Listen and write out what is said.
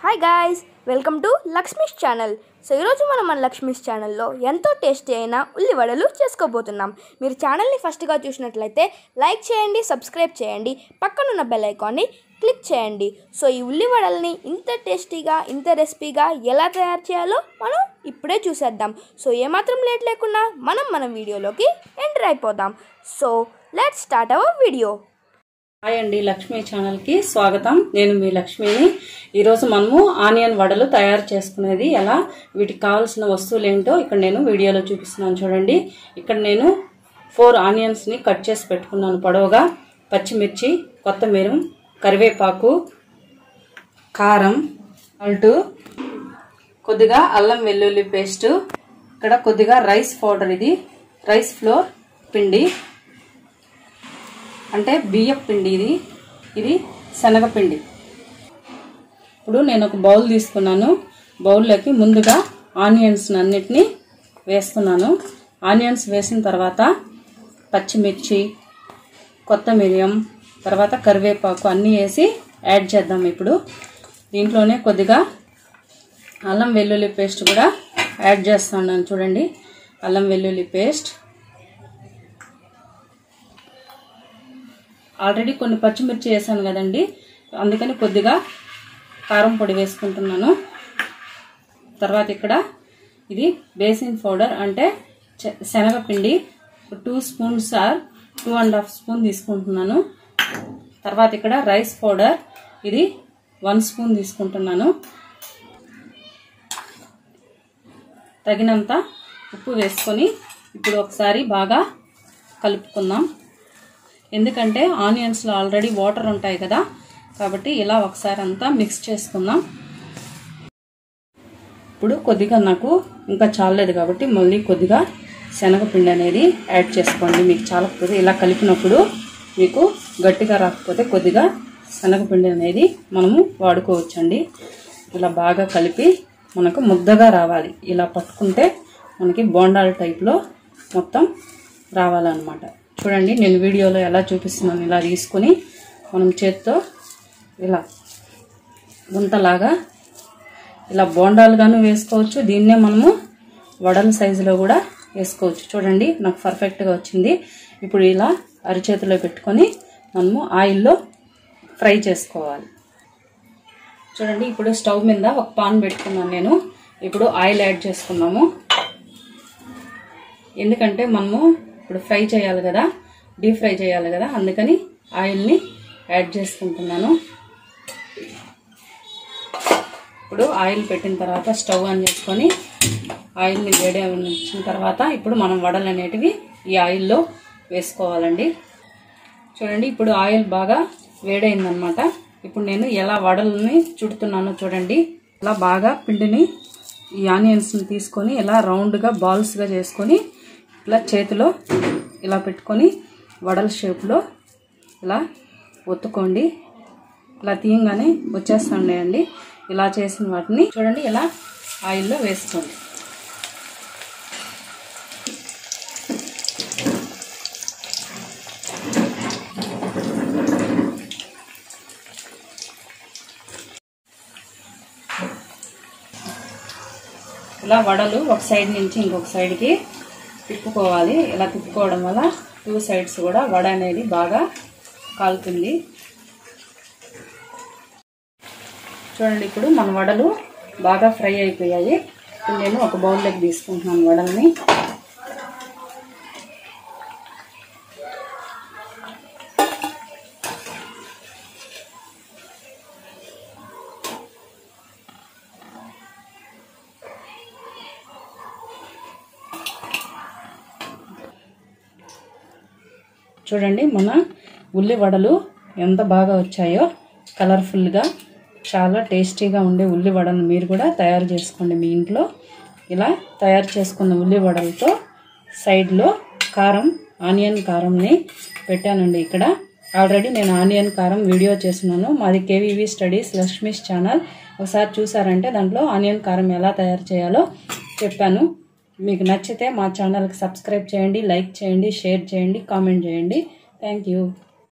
hi guys welcome to లక్ష్మీస్ channel so ఈరోజు మనం మన లక్ష్మీస్ ఛానల్లో ఎంతో టేస్టీ అయిన ఉల్లివడలు చేసుకోబోతున్నాం మీరు ఛానల్ని ఫస్ట్గా చూసినట్లయితే లైక్ చేయండి సబ్స్క్రైబ్ చేయండి పక్కనున్న బెల్ ఐకాన్ని క్లిక్ చేయండి సో ఈ ఉల్లివడల్ని ఇంత టేస్టీగా ఇంత రెసిపీగా ఎలా తయారు చేయాలో మనం ఇప్పుడే చూసేద్దాం సో ఏమాత్రం లేట్ లేకుండా మనం మన వీడియోలోకి ఎంటర్ అయిపోదాం so let start our video hi అండి లక్ష్మి ఛానల్కి స్వాగతం నేను మీ లక్ష్మిని ఈరోజు మనము ఆనియన్ వడలు తయారు చేసుకునేది ఎలా వీటికి కావాల్సిన వస్తువులు ఏంటో ఇక్కడ నేను వీడియోలో చూపిస్తున్నాను చూడండి ఇక్కడ నేను ఫోర్ ఆనియన్స్ని కట్ చేసి పెట్టుకున్నాను పొడవుగా పచ్చిమిర్చి కొత్తిమీర కరివేపాకు కారం అల్టు కొద్దిగా అల్లం వెల్లుల్లి పేస్ట్ ఇక్కడ కొద్దిగా రైస్ పౌడర్ ఇది రైస్ ఫ్లోర్ పిండి అంటే బియ్యం పిండి ఇది ఇది శనగపిండి ఇప్పుడు నేను ఒక బౌల్ తీసుకున్నాను బౌల్లోకి ముందుగా ఆనియన్స్ అన్నిటినీ వేస్తున్నాను ఆనియన్స్ వేసిన తర్వాత పచ్చిమిర్చి కొత్తమిరియం తర్వాత కరివేపాకు అన్నీ వేసి యాడ్ చేద్దాం ఇప్పుడు దీంట్లోనే కొద్దిగా అల్లం వెల్లుల్లి పేస్ట్ కూడా యాడ్ చేస్తున్నాను చూడండి అల్లం వెల్లుల్లి పేస్ట్ ఆల్రెడీ కొన్ని పచ్చిమిర్చి వేసాను కదండి అందుకని కొద్దిగా కారం పొడి వేసుకుంటున్నాను తర్వాత ఇక్కడ ఇది బేసిన్ పౌడర్ అంటే చె- శనగపిండి two spoons or two and half spoon తీసుకుంటున్నాను తర్వాత ఇక్కడ రైస్ పౌడర్ ఇది వన్ స్పూన్ తీసుకుంటున్నాను తగినంత ఉప్పు వేసుకొని ఇప్పుడు ఒకసారి బాగా కలుపుకుందాం ఎందుకంటే ఆనియన్స్లో ఆల్రెడీ వాటర్ ఉంటాయి కదా కాబట్టి ఇలా ఒకసారి అంతా మిక్స్ చేసుకుందాం ఇప్పుడు కొద్దిగా నాకు ఇంకా చాలలేదు కాబట్టి మళ్ళీ కొద్దిగా శనగపిండి అనేది యాడ్ చేసుకోండి మీకు చాలకపోతే ఇలా కలిపినప్పుడు మీకు గట్టిగా రాకపోతే కొద్దిగా శనగపిండి అనేది మనము వాడుకోవచ్చండి ఇలా బాగా కలిపి మనకు ముద్దగా రావాలి ఇలా పట్టుకుంటే మనకి బోండాల టైప్లో మొత్తం రావాలన్నమాట చూడండి నేను వీడియోలో ఎలా చూపిస్తున్నాను ఇలా తీసుకొని మనం చేత్తో ఇలా గుంతలాగా ఇలా బోండాలుగాను వేసుకోవచ్చు దీన్నే మనము వడల సైజులో కూడా వేసుకోవచ్చు చూడండి నాకు పర్ఫెక్ట్గా వచ్చింది ఇప్పుడు ఇలా అరిచేతిలో పెట్టుకొని మనము ఆయిల్లో ఫ్రై చేసుకోవాలి చూడండి ఇప్పుడు స్టవ్ మీద ఒక పాన్ పెట్టుకున్నాను నేను ఇప్పుడు ఆయిల్ యాడ్ చేసుకున్నాము ఎందుకంటే మనము ఇప్పుడు ఫ్రై చేయాలి కదా డీప్ ఫ్రై చేయాలి కదా అందుకని ఆయిల్ని యాడ్ చేసుకుంటున్నాను ఇప్పుడు ఆయిల్ పెట్టిన తర్వాత స్టవ్ ఆన్ చేసుకొని ఆయిల్ని వేడి వచ్చిన తర్వాత ఇప్పుడు మనం వడలు అనేటివి ఈ ఆయిల్లో వేసుకోవాలండి చూడండి ఇప్పుడు ఆయిల్ బాగా వేడైందనమాట ఇప్పుడు నేను ఎలా వడలని చుడుతున్నానో చూడండి ఇలా బాగా పిండిని ఈ ఆనియన్స్ని తీసుకొని ఇలా రౌండ్గా బాల్స్గా చేసుకొని ఇలా చేతిలో ఇలా పెట్టుకొని వడల షేప్లో ఇలా ఒత్తుకోండి ఇలా తీయంగానే వచ్చేస్తుండేయండి ఇలా చేసిన వాటిని చూడండి ఇలా ఆయిల్లో వేసుకోండి ఇలా వడలు ఒక సైడ్ నుంచి ఇంకొక సైడ్కి తిప్పుకోవాలి ఇలా తిప్పుకోవడం వల్ల టూ సైడ్స్ కూడా వడ అనేది బాగా కాలుతుంది చూడండి ఇప్పుడు మన వడలు బాగా ఫ్రై అయిపోయాయి ఇప్పుడు నేను ఒక బౌల్లోకి తీసుకుంటున్నాను వడల్ని చూడండి మన ఉల్లి వడలు ఎంత బాగా వచ్చాయో కలర్ఫుల్గా చాలా టేస్టీగా ఉండే ఉల్లి వడలు మీరు కూడా తయారు చేసుకోండి మీ ఇంట్లో ఇలా తయారు చేసుకున్న ఉల్లి వడలతో సైడ్లో కారం ఆనియన్ కారంని పెట్టానండి ఇక్కడ ఆల్రెడీ నేను ఆనియన్ కారం వీడియో చేస్తున్నాను మాది కేవీవీ స్టడీస్ లక్ష్మీస్ ఛానల్ ఒకసారి చూసారంటే దాంట్లో ఆనియన్ కారం ఎలా తయారు చేయాలో చెప్పాను మీకు నచ్చితే మా ఛానల్కి సబ్స్క్రైబ్ చేయండి లైక్ చేయండి షేర్ చేయండి కామెంట్ చేయండి థ్యాంక్ యూ